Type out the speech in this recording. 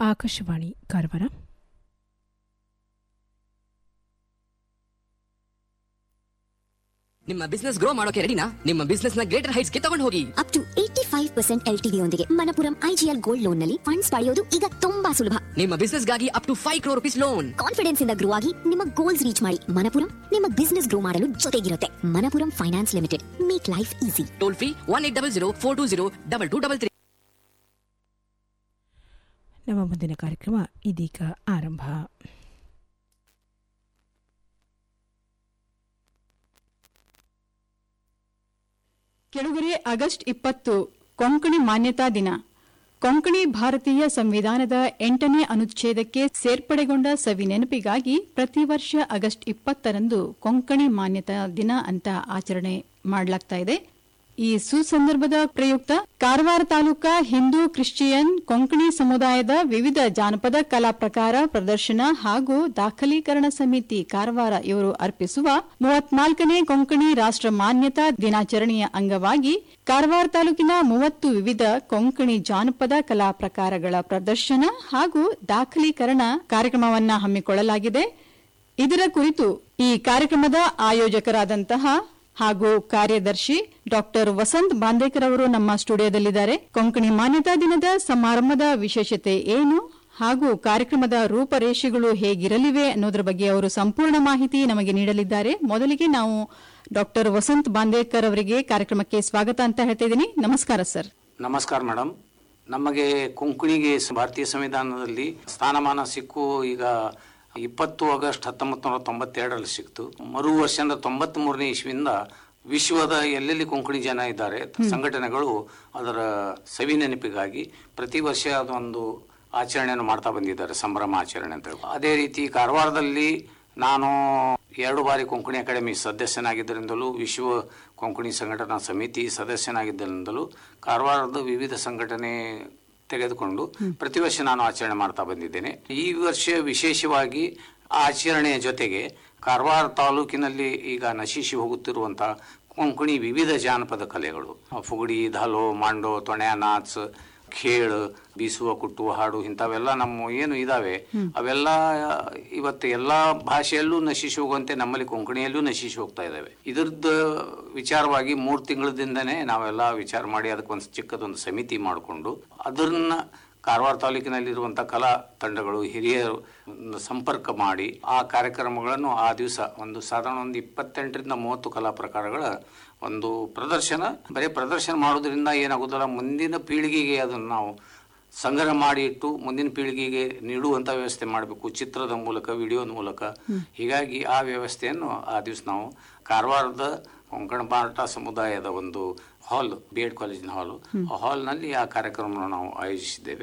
ಆಕಾಶವಾಣಿ ಕಾರವಾರ ನಿಮ್ಮ business grow ಮಾಡೋಕೆ ರೆಡಿನಾ ನಿಮ್ಮ ಬಿಸ್ನೆಸ್ ನ ಗ್ರೇಟರ್ ಹೈಟ್ಸ್ ಗೆ ತಗೊಂಡು ಹೋಗಿ up to eight five percent L ಯೊಂದಿಗೆ ಮನಪುರಂ ಐಜಿಎಲ್ ಗೋಲ್ಡ್ ಲೋನ್ ನಲ್ಲಿ ಫಂಡ್ಸ್ ಪಡೆಯೋದು ಈಗ ತುಂಬಾ ಸುಲಭ ನಿಮ್ಮ ಬಿಸ್ನೆಸ್ ಗಾಗಿ up to five crore rupees loan confidence ಇಂದ ಗ್ರೋ ಆಗಿ ನಿಮ್ಮ ಗೋಲ್ಸ್ ರೀಚ್ ಮಾಡಿ ಮನಪುರಂ ನಿಮ್ಮ ಬಿಸ್ನೆಸ್ ಗ್ರೋ ಮಾಡಲು ಜೊತೆಗಿರುತ್ತೆ Manappuram finance limited make life easy toll free one eight double zero four two zero double two double three ನಮ್ಮ ಮುಂದಿನ ಕಾರ್ಯಕ್ರಮ ಇದೀಗ ಆರಂಭ ಕೆಳಗರೆ ಆಗಸ್ಟ್ ಇಪ್ಪತ್ತು ಕೊಂಕಣಿ ಮಾನ್ಯತಾ ದಿನ ಕೊಂಕಣಿ ಭಾರತೀಯ ಸಂವಿಧಾನದ ಎಂಟನೇ ಅನುಚ್ಛೇದಕ್ಕೆ ಸೇರ್ಪಡೆಗೊಂಡ ಸವಿ ನೆನಪಿಗಾಗಿ ಪ್ರತಿ ವರ್ಷ ಆಗಸ್ಟ್ ಇಪ್ಪತ್ತರಂದು ಕೊಂಕಣಿ ಮಾನ್ಯತಾ ದಿನ ಅಂತ ಆಚರಣೆ ಮಾಡಲಾಗ್ತಾ ಇದೆ ಈ ಸುಸಂದರ್ಭದ ಪ್ರಯುಕ್ತ ಕಾರವಾರ ತಾಲೂಕಾ ಹಿಂದೂ ಕ್ರಿಶ್ಚಿಯನ್ ಕೊಂಕಣಿ ಸಮುದಾಯದ ವಿವಿಧ ಜಾನಪದ ಕಲಾ ಪ್ರಕಾರ ಪ್ರದರ್ಶನ ಹಾಗೂ ದಾಖಲೀಕರಣ ಸಮಿತಿ ಕಾರವಾರ ಇವರು ಅರ್ಪಿಸುವ ಮೂವತ್ನಾಲ್ಕನೇ ಕೊಂಕಣಿ ರಾಷ್ಟ್ರ ಮಾನ್ಯತಾ ದಿನಾಚರಣೆಯ ಅಂಗವಾಗಿ ಕಾರವಾರ ತಾಲೂಕಿನ ಮೂವತ್ತು ವಿವಿಧ ಕೊಂಕಣಿ ಜಾನಪದ ಕಲಾ ಪ್ರಕಾರಗಳ ಪ್ರದರ್ಶನ ಹಾಗೂ ದಾಖಲೀಕರಣ ಕಾರ್ಯಕ್ರಮವನ್ನ ಹಮ್ಮಿಕೊಳ್ಳಲಾಗಿದೆ ಇದರ ಕುರಿತು ಈ ಕಾರ್ಯಕ್ರಮದ ಆಯೋಜಕರಾದಂತಹ ಹಾಗೂ ಕಾರ್ಯದರ್ಶಿ ಡಾಕ್ಟರ್ ವಸಂತ್ ಬಾಂದೇಕರ್ ಅವರು ನಮ್ಮ ಸ್ಟುಡಿಯೋದಲ್ಲಿದ್ದಾರೆ ಕೊಂಕಣಿ ಮಾನ್ಯತಾ ದಿನದ ಸಮಾರಂಭದ ವಿಶೇಷತೆ ಏನು ಹಾಗೂ ಕಾರ್ಯಕ್ರಮದ ರೂಪರೇಷೆಗಳು ಹೇಗಿರಲಿವೆ ಅನ್ನೋದರ ಬಗ್ಗೆ ಅವರು ಸಂಪೂರ್ಣ ಮಾಹಿತಿ ನಮಗೆ ನೀಡಲಿದ್ದಾರೆ ಮೊದಲಿಗೆ ನಾವು ಡಾಕ್ಟರ್ ವಸಂತ್ ಬಾಂದೇಕರ್ ಅವರಿಗೆ ಕಾರ್ಯಕ್ರಮಕ್ಕೆ ಸ್ವಾಗತ ಅಂತ ಹೇಳ್ತಾ ಇದ್ದೀನಿ ನಮಸ್ಕಾರ ಸರ್ ನಮಸ್ಕಾರ ಮೇಡಮ್ ನಮಗೆ ಕೊಂಕಣಿಗೆ ಸ- ಭಾರತೀಯ ಸಂವಿಧಾನದಲ್ಲಿ ಸ್ಥಾನಮಾನ ಸಿಕ್ಕು ಈಗ ಇಪ್ಪತ್ತು ಆಗಸ್ಟ್ ಹತ್ತೊಂಬತ್ತು ನೂರ ತೊಂಬತ್ತೆರಡರಲ್ಲಿ ಸಿಕ್ತು ಮರು ವರ್ಷ ಅಂದ್ರೆ ತೊಂಬತ್ತ್ ಮೂರನೇ ಇಸ್ವಿಯಿಂದ ವಿಶ್ವದ ಎಲ್ಲೆಲ್ಲಿ ಕೊಂಕಣಿ ಜನ ಇದ್ದಾರೆ ಸಂಘಟನೆಗಳು ಅದರ ಸವಿ ನೆನಪಿಗಾಗಿ ಪ್ರತಿ ವರ್ಷ ಅದೊಂದು ಆಚರಣೆಯನ್ನು ಮಾಡ್ತಾ ಬಂದಿದ್ದಾರೆ ಸಂಭ್ರಮ ಆಚರಣೆ ಅಂತ ಹೇಳಿ ಅದೇ ರೀತಿ ಕಾರವಾರದಲ್ಲಿ ನಾನು ಎರಡು ಬಾರಿ ಕೊಂಕಣಿ ಅಕಾಡೆಮಿ ಸದಸ್ಯನಾಗಿದ್ದರಿಂದಲೂ ವಿಶ್ವ ಕೊಂಕಣಿ ಸಂಘಟನಾ ಸಮಿತಿ ಸದಸ್ಯನಾಗಿದ್ದರಿಂದಲೂ ಕಾರವಾರದ ವಿವಿಧ ಸಂಘಟನೆ ತೆಗೆದುಕೊಂಡು ಪ್ರತಿ ವರ್ಷ ನಾನು ಆಚರಣೆ ಮಾಡ್ತಾ ಬಂದಿದ್ದೇನೆ ಈ ವರ್ಷ ವಿಶೇಷವಾಗಿ ಆಚರಣೆಯ ಜೊತೆಗೆ ಕಾರವಾರ ತಾಲೂಕಿನಲ್ಲಿ ಈಗ ನಶಿಸಿ ಹೋಗುತ್ತಿರುವಂತಹ ಕೊಂಕಣಿ ವಿವಿಧ ಜಾನಪದ ಕಲೆಗಳು ಫುಗಡಿ ಧಾಲೋ ಮಾಂಡೋ ತೊಣೆ ನಾಚ್ ಖೇಳ್ ಬೀಸುವ ಕುಟ್ಟುವ ಹಾಡು ಇಂಥವೆಲ್ಲ ನಮ್ಮ ಏನು ಇದಾವೆ ಅವೆಲ್ಲ ಇವತ್ತು ಎಲ್ಲಾ ಭಾಷೆಯಲ್ಲೂ ನಶಿಸಿ ಹೋಗುವಂತೆ ನಮ್ಮಲ್ಲಿ ಕೊಂಕಣಿಯಲ್ಲೂ ನಶಿಸಿ ಹೋಗ್ತಾ ಇದ್ದಾವೆ ಇದ್ರದ್ದು ವಿಚಾರವಾಗಿ ಮೂರು ತಿಂಗಳದಿಂದನೇ ನಾವೆಲ್ಲ ವಿಚಾರ ಮಾಡಿ ಅದಕ್ಕೊಂದು ಚಿಕ್ಕದೊಂದು ಸಮಿತಿ ಮಾಡಿಕೊಂಡು ಅದನ್ನ ಕಾರವಾರ ತಾಲೂಕಿನಲ್ಲಿರುವಂಥ ಕಲಾ ತಂಡಗಳು ಹಿರಿಯರು ಸಂಪರ್ಕ ಮಾಡಿ ಆ ಕಾರ್ಯಕ್ರಮಗಳನ್ನು ಆ ದಿವಸ ಒಂದು ಸಾಧಾರಣ ಒಂದು ಇಪ್ಪತ್ತೆಂಟರಿಂದ ಮೂವತ್ತು ಕಲಾ ಪ್ರಕಾರಗಳ ಒಂದು ಪ್ರದರ್ಶನ ಬರೀ ಪ್ರದರ್ಶನ ಮಾಡೋದ್ರಿಂದ ಏನಾಗೋದಿಲ್ಲ ಮುಂದಿನ ಪೀಳಿಗೆಗೆ ಅದನ್ನು ನಾವು ಸಂಗ್ರಹ ಮಾಡಿ ಇಟ್ಟು ಮುಂದಿನ ಪೀಳಿಗೆಗೆ ನೀಡುವಂಥ ವ್ಯವಸ್ಥೆ ಮಾಡಬೇಕು ಚಿತ್ರದ ಮೂಲಕ ವಿಡಿಯೋದ ಮೂಲಕ ಹೀಗಾಗಿ ಆ ವ್ಯವಸ್ಥೆಯನ್ನು ಆ ದಿವಸ ನಾವು ಕಾರವಾರದ ಕೊಂಕಣ ಬಾಟ ಸಮುದಾಯದ ಒಂದು ಹಾಲ್ ಬಿ ಎಡ್ ಕಾಲೇಜಿನ ಹಾಲು ಆ ಹಾಲ್ನಲ್ಲಿ ಆ ಕಾರ್ಯಕ್ರಮವನ್ನು ನಾವು ಆಯೋಜಿಸಿದ್ದೇವೆ